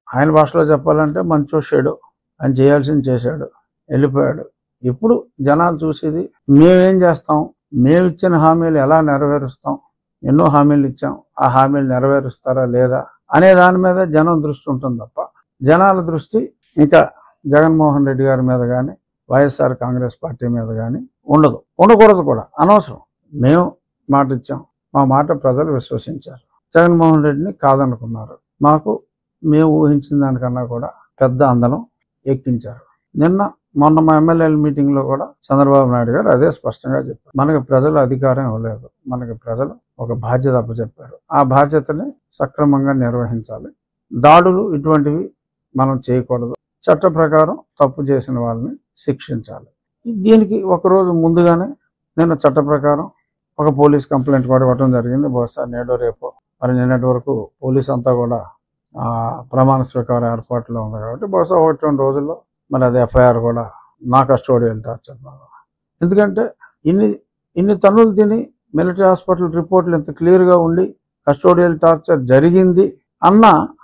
ఆయన భాషలో చెప్పాలంటే మంచో షేడో ఆయన చేయాల్సింది చేశాడు వెళ్ళిపోయాడు ఇప్పుడు జనాలు చూసేది మేమేం చేస్తాం మేము ఇచ్చిన హామీలు ఎలా నెరవేరుస్తాం ఎన్నో హామీలు ఇచ్చాం ఆ హామీలు నెరవేరుస్తారా లేదా అనే దాని మీద జనం దృష్టి ఉంటుంది తప్ప జనాల దృష్టి ఇంకా జగన్మోహన్ రెడ్డి గారి మీద కానీ వైఎస్ఆర్ కాంగ్రెస్ పార్టీ మీద కానీ ఉండదు ఉండకూడదు కూడా అనవసరం మేము మాట ఇచ్చాం మా మాట ప్రజలు విశ్వసించారు జగన్మోహన్ రెడ్డిని కాదనుకున్నారు మాకు మేము ఊహించిన దానికన్నా కూడా పెద్ద అందలం ఎక్కించారు నిన్న మొన్న మా ఎమ్మెల్యేల మీటింగ్లో కూడా చంద్రబాబు నాయుడు గారు అదే స్పష్టంగా చెప్పారు మనకి ప్రజలు అధికారం ఇవ్వలేదు మనకి ప్రజలు ఒక బాధ్యత అప్పచెప్పారు ఆ బాధ్యతని సక్రమంగా నిర్వహించాలి దాడులు ఇటువంటివి మనం చేయకూడదు చట్ట ప్రకారం తప్పు చేసిన వాళ్ళని శిక్షించాలి దీనికి ఒకరోజు ముందుగానే నేను చట్ట ప్రకారం ఒక పోలీస్ కంప్లైంట్ కూడా ఇవ్వడం జరిగింది బహుశా నేడో రేపో మరి నిన్నటి వరకు పోలీస్ అంతా కూడా ఆ, ప్రమాణ స్వీకార ఏర్పాట్లో ఉంది కాబట్టి బహుశా ఒకటి రెండు రోజుల్లో మరి అది ఎఫ్ఐఆర్ కూడా నా కస్టోడియల్ టార్చర్ మీద ఎందుకంటే ఇన్ని ఇన్ని తన్నులు తిని మిలిటరీ హాస్పిటల్ రిపోర్ట్లు ఇంత క్లియర్గా ఉండి కస్టోడియల్ టార్చర్ జరిగింది అన్న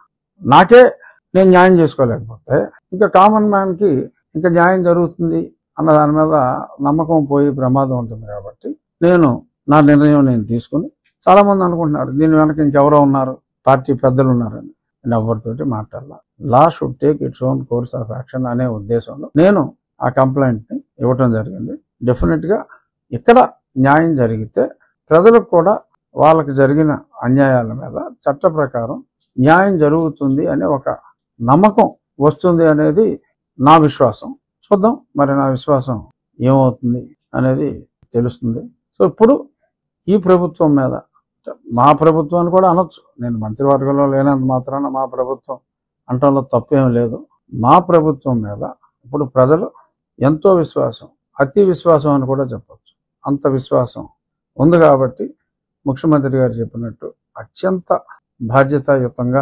నాకే నేను న్యాయం చేసుకోలేకపోతే ఇంకా కామన్ మ్యాన్కి ఇంకా న్యాయం జరుగుతుంది అన్న దాని మీద నమ్మకం పోయి ప్రమాదం ఉంటుంది కాబట్టి నేను నా నిర్ణయం నేను తీసుకుని చాలా మంది అనుకుంటున్నారు దీని వెనక ఇంకెవరో ఉన్నారు పార్టీ పెద్దలు ఉన్నారని నేను ఎవరితోటి మాట్లాడాల law should take its own course of action అనే ఉద్దేశంలో నేను ఆ కంప్లైంట్ ని ఇవ్వటం జరిగింది డెఫినెట్ గా ఇక్కడ న్యాయం జరిగితే ప్రజలకు కూడా వాళ్ళకి జరిగిన అన్యాయాల మీద చట్ట ప్రకారం న్యాయం జరుగుతుంది అనే ఒక నమ్మకం వస్తుంది అనేది నా విశ్వాసం చూద్దాం మరి నా విశ్వాసం ఏమవుతుంది అనేది తెలుస్తుంది సో ఇప్పుడు ఈ ప్రభుత్వం మీద మా ప్రభుత్వాన్ని కూడా అనొచ్చు నేను మంత్రివర్గంలో లేనంత మాత్రాన మా ప్రభుత్వం అంటంలో తప్పేం లేదు మా ప్రభుత్వం మీద ఇప్పుడు ప్రజలు ఎంతో విశ్వాసం అతి విశ్వాసం అని కూడా చెప్పొచ్చు అంత విశ్వాసం ఉంది కాబట్టి ముఖ్యమంత్రి గారు చెప్పినట్టు అత్యంత బాధ్యతాయుతంగా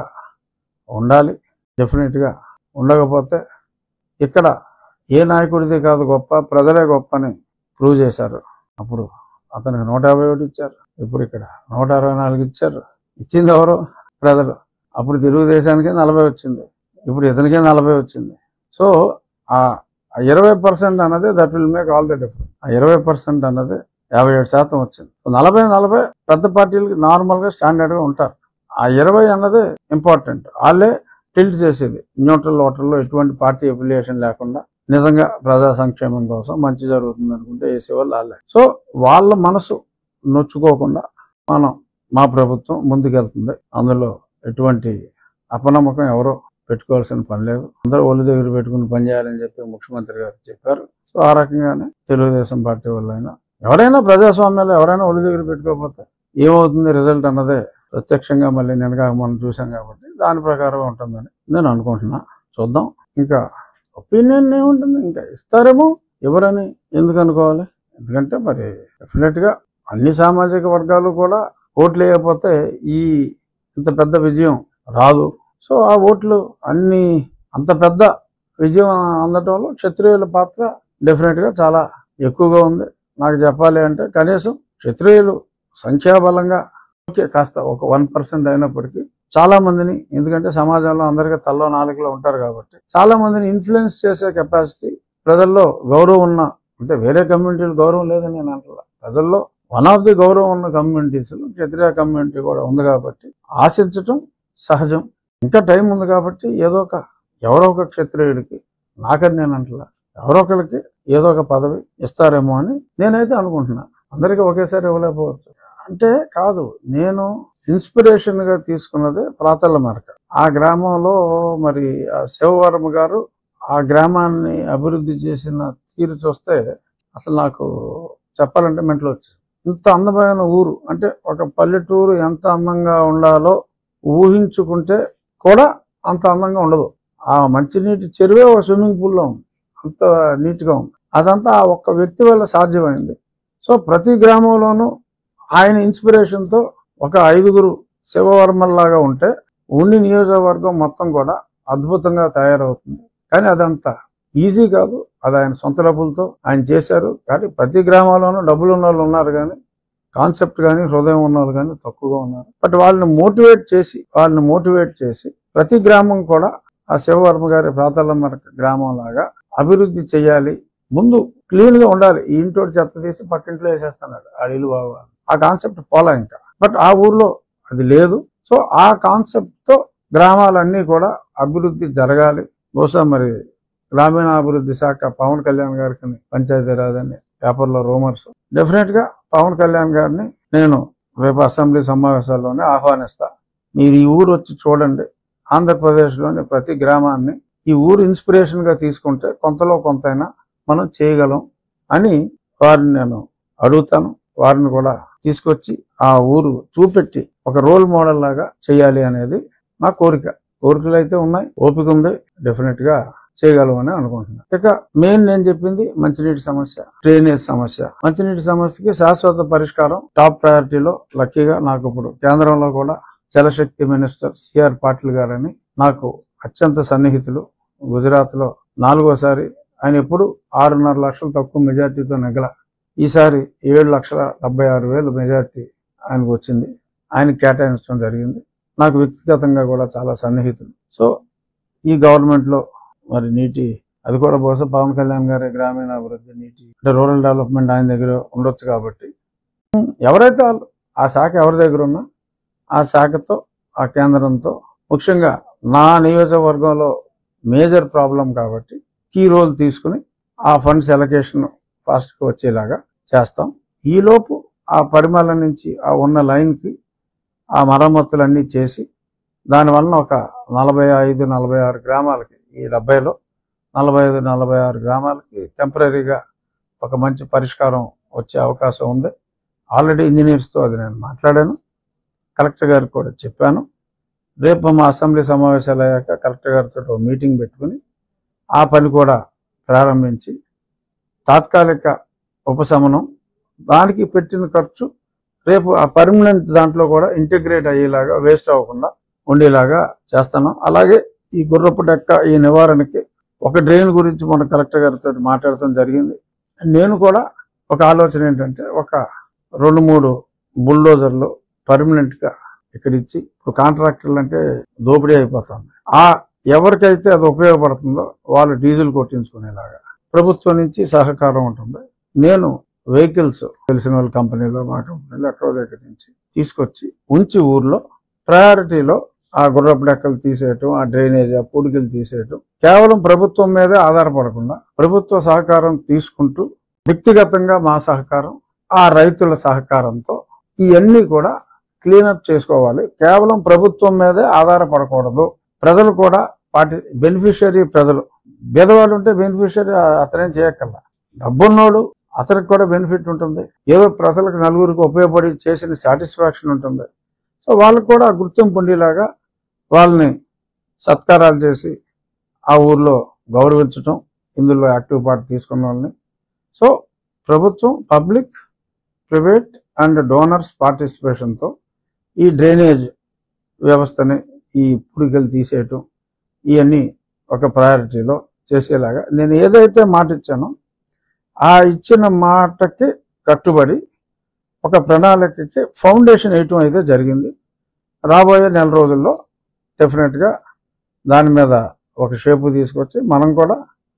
ఉండాలి డెఫినెట్గా ఉండకపోతే ఇక్కడ ఏ నాయకుడిది కాదు గొప్ప ప్రజలే గొప్ప అని ప్రూవ్ చేశారు అప్పుడు అతనికి నూట యాభై ఒకటి ఇచ్చారు ఇప్పుడు ఇక్కడ నూట అరవై నాలుగు ఇచ్చారు ఇచ్చింది ఎవరు ప్రజలు అప్పుడు తెలుగుదేశానికి నలభై వచ్చింది ఇప్పుడు ఇతనికే నలభై వచ్చింది సో ఆ ఇరవై పర్సెంట్ అన్నది that will make all the difference ఆ ఇరవై పర్సెంట్ అన్నది యాభై ఏడు శాతం వచ్చింది నలభై నలభై పెద్ద పార్టీలకి నార్మల్గా స్టాండర్డ్గా ఉంటారు ఆ ఇరవై అన్నది ఇంపార్టెంట్ వాళ్ళే టిల్ట్ చేసేది న్యూట్రల్ ఓటర్లో ఎటువంటి పార్టీ అఫిలియేషన్ లేకుండా నిజంగా ప్రజా సంక్షేమం కోసం మంచి జరుగుతుంది అనుకుంటే వేసేవాళ్ళు వాళ్ళే సో వాళ్ళ మనసు నొచ్చుకోకుండా మనం మా ప్రభుత్వం ముందుకెళ్తుంది అందులో ఎటువంటి అపనమ్మకం ఎవరో పెట్టుకోవాల్సిన పని లేదు అందరూ ఒళ్ళు దగ్గర పెట్టుకుని పని చేయాలని చెప్పి ముఖ్యమంత్రి గారు చెప్పారు సో ఆ రకంగానే తెలుగుదేశం పార్టీ వాళ్ళైనా ఎవరైనా ప్రజాస్వామ్యంలో ఎవరైనా ఒళ్ళు దగ్గర పెట్టుకోకపోతే ఏమవుతుంది రిజల్ట్ అన్నదే ప్రత్యక్షంగా మళ్ళీ నిన్నగా మనం చూసాం కాబట్టి దాని ప్రకారం ఉంటుందని నేను అనుకుంటున్నా చూద్దాం ఇంకా ఒపీనియన్ ఏముంటుంది ఇంకా ఇస్తారేమో ఎవరని ఎందుకు అనుకోవాలి ఎందుకంటే మరి డెఫినెట్ గా అన్ని సామాజిక వర్గాలు కూడా ఓట్లు వేయకపోతే ఈ ఇంత పెద్ద విజయం రాదు సో ఆ ఓట్లు అన్ని అంత పెద్ద విజయం అందటంలో క్షత్రియుల పాత్ర డెఫినెట్ గా చాలా ఎక్కువగా ఉంది నాకు చెప్పాలి అంటే కనీసం క్షత్రియులు సంఖ్యాబలంగా ఓకే కాస్త ఒక వన్ పర్సెంట్ అయినప్పటికీ చాలా మందిని ఎందుకంటే సమాజంలో అందరికీ తల్లో నాలుగులో ఉంటారు కాబట్టి చాలా మందిని ఇన్ఫ్లుయెన్స్ చేసే కెపాసిటీ ప్రజల్లో గౌరవం ఉన్న అంటే వేరే కమ్యూనిటీలు గౌరవం లేదని నేను అంటలా ప్రజల్లో వన్ ఆఫ్ ది గౌరవం ఉన్న కమ్యూనిటీస్ క్షత్రియ కమ్యూనిటీ కూడా ఉంది కాబట్టి ఆశించటం సహజం ఇంకా టైం ఉంది కాబట్టి ఏదో ఒక ఎవరో ఒక క్షత్రియుడికి నాకని నేను అంటలా ఎవరో ఒకరికి ఏదో ఒక పదవి ఇస్తారేమో అని నేనైతే అనుకుంటున్నా అందరికీ ఒకేసారి ఇవ్వలేకపోవచ్చు అంటే కాదు నేను ఇన్స్పిరేషన్ గా తీసుకున్నది ప్రాతల మరక ఆ గ్రామంలో మరి ఆ శివవర్మ గారు ఆ గ్రామాన్ని అభివృద్ధి చేసిన తీరు చూస్తే అసలు నాకు చెప్పాలంటే మెంటలు వచ్చింది ఇంత అందమైన ఊరు అంటే ఒక పల్లెటూరు ఎంత అందంగా ఉండాలో ఊహించుకుంటే కూడా అంత అందంగా ఉండదు ఆ మంచినీటి చెరువే ఒక స్విమ్మింగ్ పూల్లో ఉంది అంత నీట్గా ఉంది అదంతా ఆ ఒక్క వ్యక్తి వల్ల సాధ్యమైంది సో ప్రతి గ్రామంలోనూ ఆయన ఇన్స్పిరేషన్తో ఒక ఐదుగురు శివవర్మల్లాగా ఉంటే ఉండి నియోజకవర్గం మొత్తం కూడా అద్భుతంగా తయారవుతుంది కానీ అదంతా ఈజీ కాదు అది ఆయన సొంత డబ్బులతో ఆయన చేశారు కానీ ప్రతి గ్రామాల్లోనూ డబ్బులు ఉన్న వాళ్ళు ఉన్నారు కానీ కాన్సెప్ట్ కానీ హృదయం ఉన్న వాళ్ళు కానీ తక్కువగా ఉన్నారు బట్ వాళ్ళని మోటివేట్ చేసి వాళ్ళని మోటివేట్ చేసి ప్రతి గ్రామం కూడా ఆ శివవర్మ గారి ప్రాతలమ్మ గ్రామం లాగా అభివృద్ధి చేయాలి ముందు క్లీన్ గా ఉండాలి ఈ ఇంటోటి చెత్త తీసి పక్కింట్లో వేసేస్తున్నాడు ఆ ఇల్లు బాగా ఆ కాన్సెప్ట్ పోలా ఇంకా బట్ ఆ ఊర్లో అది లేదు సో ఆ కాన్సెప్ట్ తో గ్రామాలన్నీ కూడా అభివృద్ధి జరగాలి బహుశా మరి గ్రామీణాభివృద్ధి శాఖ పవన్ కళ్యాణ్ గారికి పంచాయతీరాజ్ అని పేపర్లో రూమర్స్ డెఫినెట్ గా పవన్ కళ్యాణ్ గారిని నేను రేపు అసెంబ్లీ సమావేశాల్లోనే ఆహ్వానిస్తా మీరు ఈ ఊరు వచ్చి చూడండి ఆంధ్రప్రదేశ్లోని ప్రతి గ్రామాన్ని ఈ ఊరు ఇన్స్పిరేషన్ గా తీసుకుంటే కొంతలో కొంతైనా మనం చేయగలం అని వారిని నేను అడుగుతాను వారిని కూడా తీసుకొచ్చి ఆ ఊరు చూపెట్టి ఒక రోల్ మోడల్ లాగా చేయాలి అనేది నా కోరిక కోరికలు అయితే ఉన్నాయి ఓపిక ఉంది డెఫినెట్ గా చేయగలమని అనుకుంటున్నాను ఇక మెయిన్ నేను చెప్పింది మంచినీటి సమస్య డ్రైనేజ్ సమస్య మంచినీటి సమస్యకి శాశ్వత పరిష్కారం టాప్ ప్రయారిటీలో లక్కీగా నాకు ఇప్పుడు కేంద్రంలో కూడా జలశక్తి మినిస్టర్ సిఆర్ పాటిల్ గారని నాకు అత్యంత సన్నిహితులు గుజరాత్ లో నాలుగోసారి ఆయన ఎప్పుడు ఆరున్నర లక్షలు తక్కువ మెజార్టీతో నెగల ఈసారి ఏడు లక్షల డెబ్బై ఆరు వేలు మెజార్టీ ఆయనకు వచ్చింది ఆయన కేటాయించడం జరిగింది నాకు వ్యక్తిగతంగా కూడా చాలా సన్నిహితులు సో ఈ గవర్నమెంట్ లో మరి నీటి అది కూడా బహుశా పవన్ కళ్యాణ్ గారి గ్రామీణాభివృద్ధి నీటి అంటే రూరల్ డెవలప్మెంట్ ఆయన దగ్గర ఉండొచ్చు కాబట్టి ఉం, ఎవరైతే వాళ్ళు ఆ శాఖ ఎవరి దగ్గర ఉన్నా ఆ శాఖతో ఆ కేంద్రంతో ముఖ్యంగా నా నియోజకవర్గంలో మేజర్ ప్రాబ్లం కాబట్టి కీ రోల్ తీసుకుని ఆ ఫండ్స్ ఎలకేషన్ ఫాస్ట్గా వచ్చేలాగా చేస్తాం ఈలోపు ఆ పరిమళ నుంచి ఆ ఉన్న లైన్కి ఆ మరమ్మతులన్నీ చేసి దానివలన ఒక నలభై ఐదు నలభై ఆరు గ్రామాలకి ఈ డెబ్బైలో నలభై ఐదు నలభై ఆరు గ్రామాలకి టెంపరీగా ఒక మంచి పరిష్కారం వచ్చే అవకాశం ఉంది ఆల్రెడీ ఇంజనీర్స్తో అది నేను మాట్లాడాను కలెక్టర్ గారికి కూడా చెప్పాను రేపు మా అసెంబ్లీ సమావేశాలు అయ్యాక కలెక్టర్ గారితో ఓ మీటింగ్ పెట్టుకుని ఆ పని కూడా ప్రారంభించి తాత్కాలిక ఉపశమనం దానికి పెట్టిన ఖర్చు రేపు ఆ పర్మనెంట్ దాంట్లో కూడా ఇంటిగ్రేట్ అయ్యేలాగా వేస్ట్ అవ్వకుండా ఉండేలాగా చేస్తాను అలాగే ఈ గుర్రపు డెక్క ఈ నివారణకి ఒక డ్రైన్ గురించి మన కలెక్టర్ గారితో మాట్లాడటం జరిగింది నేను కూడా ఒక ఆలోచన ఏంటంటే ఒక రెండు మూడు బుల్డోజర్లు పర్మనెంట్ గా ఇక్కడ ఇచ్చి ఇప్పుడు కాంట్రాక్టర్లు అంటే దోపిడీ అయిపోతుంది ఆ ఎవరికైతే అది ఉపయోగపడుతుందో వాళ్ళు డీజిల్ కొట్టించుకునేలాగా ప్రభుత్వం నుంచి సహకారం ఉంటుంది నేను వెహికల్స్ తెలిసిన వాళ్ళ కంపెనీలో మా కంపెనీలో ఎక్కడో దగ్గర నుంచి తీసుకొచ్చి ఉంచి ఊర్లో ప్రయారిటీలో ఆ గుర్రపు డెక్కలు తీసేయటం ఆ డ్రైనేజ్ ఆ పూడికలు తీసేయటం కేవలం ప్రభుత్వం మీదే ఆధారపడకుండా ప్రభుత్వ సహకారం తీసుకుంటూ వ్యక్తిగతంగా మా సహకారం ఆ రైతుల సహకారంతో ఇవన్నీ కూడా క్లీనప్ చేసుకోవాలి కేవలం ప్రభుత్వం మీదే ఆధారపడకూడదు ప్రజలు కూడా వాటి బెనిఫిషియరీ ప్రజలు బీదవాళ్ళు ఉంటే బెనిఫిషియరీ అతనేం చేయక్కర్లా డబ్బున్నోడు అతనికి కూడా బెనిఫిట్ ఉంటుంది ఏదో ప్రజలకు నలుగురికి ఉపయోగపడి చేసిన సాటిస్ఫాక్షన్ ఉంటుంది సో వాళ్ళకు కూడా గుర్తింపు ఉండేలాగా వాళ్ళని సత్కారాలు చేసి ఆ ఊర్లో గౌరవించటం ఇందులో యాక్టివ్ పార్ట్ తీసుకున్న వాళ్ళని సో ప్రభుత్వం పబ్లిక్ ప్రైవేట్ అండ్ డోనర్స్ పార్టిసిపేషన్తో ఈ డ్రైనేజ్ వ్యవస్థని ఈ పుడికలు తీసేయటం ఇవన్నీ ఒక ప్రయారిటీలో చేసేలాగా నేను ఏదైతే మాట ఇచ్చానో ఆ ఇచ్చిన మాటకి కట్టుబడి ఒక ప్రణాళికకి ఫౌండేషన్ వేయటం అయితే జరిగింది రాబోయే నెల రోజుల్లో డెఫినెట్గా దాని మీద ఒక షేపు తీసుకొచ్చి మనం కూడా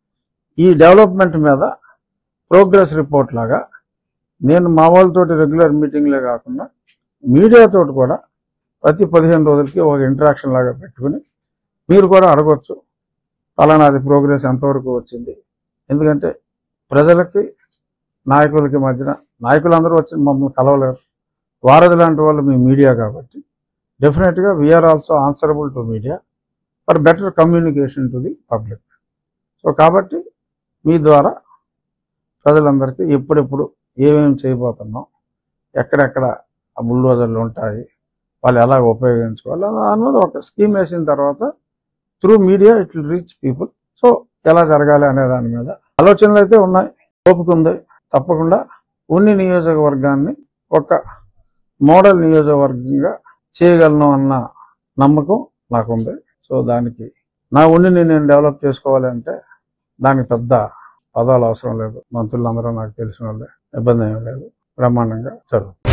ఈ డెవలప్మెంట్ మీద ప్రోగ్రెస్ రిపోర్ట్ లాగా నేను మా వాళ్ళతోటి రెగ్యులర్ మీటింగ్లే కాకుండా మీడియాతో కూడా ప్రతి పదిహేను రోజులకి ఒక ఇంటరాక్షన్ లాగా పెట్టుకుని మీరు కూడా అడగొచ్చు పలానాది ప్రోగ్రెస్ ఎంతవరకు వచ్చింది ఎందుకంటే ప్రజలకి నాయకులకి మధ్యన నాయకులందరూ వచ్చి మమ్మల్ని కలవలేరు వారధి లాంటి వాళ్ళు మీ మీడియా కాబట్టి డెఫినెట్గా we're also answerable to media for better communication to the public so కాబట్టి మీ ద్వారా ప్రజలందరికీ ఎప్పుడెప్పుడు ఏమేమి చేయబోతున్నాం ఎక్కడెక్కడ ఆ బుల్డోజర్లు ఉంటాయి వాళ్ళు ఎలా ఉపయోగించుకోవాలి అన్నది ఒక స్కీమ్ వేసిన తర్వాత through media it will reach people so ఎలా జరగాలి అనే దాని మీద ఆలోచనలు అయితే ఉన్నాయి ఓపిక ఉంది తప్పకుండా ఉన్ని నియోజకవర్గాన్ని ఒక మోడల్ నియోజకవర్గంగా చేయగలను అన్న నమ్మకం నాకుంది సో దానికి నా ఉండిని నేను డెవలప్ చేసుకోవాలి అంటే దానికి పెద్ద పదాలు అవసరం లేదు మంత్రులందరూ నాకు తెలిసిన వాళ్ళే ఇబ్బంది ఏమీ లేదు బ్రహ్మాండంగా జరుగుతుంది